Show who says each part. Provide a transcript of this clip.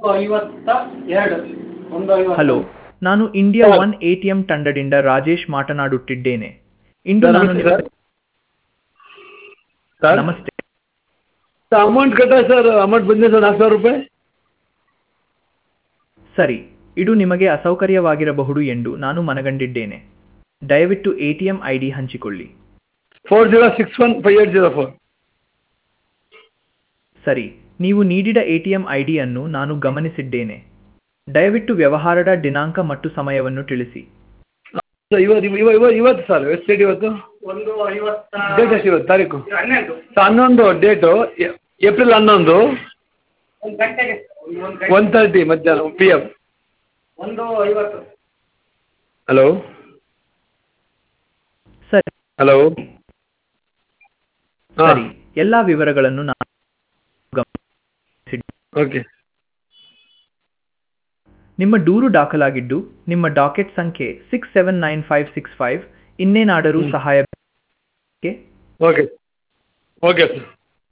Speaker 1: ಐವತ್ತ ಎರಡು ಒಂದು ಐವತ್ತು
Speaker 2: ಹಲೋ ನಾನು ಇಂಡಿಯಾ ಒನ್ ಎಟಿಎಂ ತಂಡದಿಂದ ರಾಜೇಶ್ ಮಾತನಾಡುತ್ತಿದ್ದೇನೆ ಇಂದು
Speaker 3: ಸರ್,
Speaker 2: ನಾನು
Speaker 3: ನಮಸ್ತೆ
Speaker 2: ನಿಮ್ಮ-
Speaker 3: ಸರ್. ಸರ್
Speaker 2: ನಮಸ್ತೆ
Speaker 3: ಅಮೌಂಟ್ ಕಟ್ಟ ಸರ್ ಅಮೌಂಟ್ ಬಂದಿದೆ ಸರ್ ನಾಲ್ಕು ಸಾವಿರ ರೂಪಾಯಿ
Speaker 2: ಸರಿ ಇದು ನಿಮಗೆ ಅಸೌಕರ್ಯವಾಗಿರಬಹುದು ಎಂದು ನಾನು ಮನಗಂಡಿದ್ದೇನೆ ದಯವಿಟ್ಟು ಎಟಿಎಂ ಐಡಿ ಹಂಚಿಕೊಳ್ಳಿ
Speaker 3: four zero six one five eight zero four
Speaker 2: ಸರಿ ನೀವು ನೀಡಿದ ಎಟಿಎಂ ಐಡಿಯನ್ನು ನಾನು ಗಮನಿಸಿದ್ದೇನೆ ದಯವಿಟ್ಟು ವ್ಯವಹಾರದ ದಿನಾಂಕ ಮತ್ತು ಸಮಯವನ್ನು ತಿಳಿಸಿ
Speaker 3: ಇವತ್ತು ಇವ ಇವ ಇವತ್ತು ಸರ್ ಎಷ್ಟು ಡೇಟ್ ಇವತ್ತು
Speaker 1: ಒಂದು ಐವತ್ತ
Speaker 3: ಡೇಟ್ ಎಷ್ಟು ಇವತ್ತು ತಾರೀಕು
Speaker 1: ಹನ್ನೆರಡು
Speaker 3: ಸರ್ ಹನ್ನೊಂದು ಡೇಟು ಎ- ಏಪ್ರಿಲ್ ಹನ್ನೊಂದು
Speaker 1: ಒಂದು ಗಂಟೆಗೆ ಒಂದು ಒಂದು ಗಂಟೆ
Speaker 3: ಒನ್ ತರ್ಟಿ ಮಧ್ಯಾಹ್ನ ಪಿ ಎಮ್
Speaker 1: ಒಂದು ಐವತ್ತು
Speaker 3: ಹಲೋ
Speaker 2: ಸರಿ
Speaker 3: ಹಲೋ ಹಾಂ
Speaker 2: ಸರಿ ಎಲ್ಲಾ ವಿವರಗಳನ್ನು ನಾನು ಗಮನಿಸಿದ್ದೇನೆ.
Speaker 3: ಓಕೆ
Speaker 2: ನಿಮ್ಮ ದೂರು ದಾಖಲಾಗಿದ್ದು ನಿಮ್ಮ ಡಾಕೆಟ್ ಸಂಖ್ಯೆ six seven nine five six five ಇನ್ನೇನಾದರೂ ಸಹಾಯ ಬೇಕೇ?
Speaker 3: Okay okay sir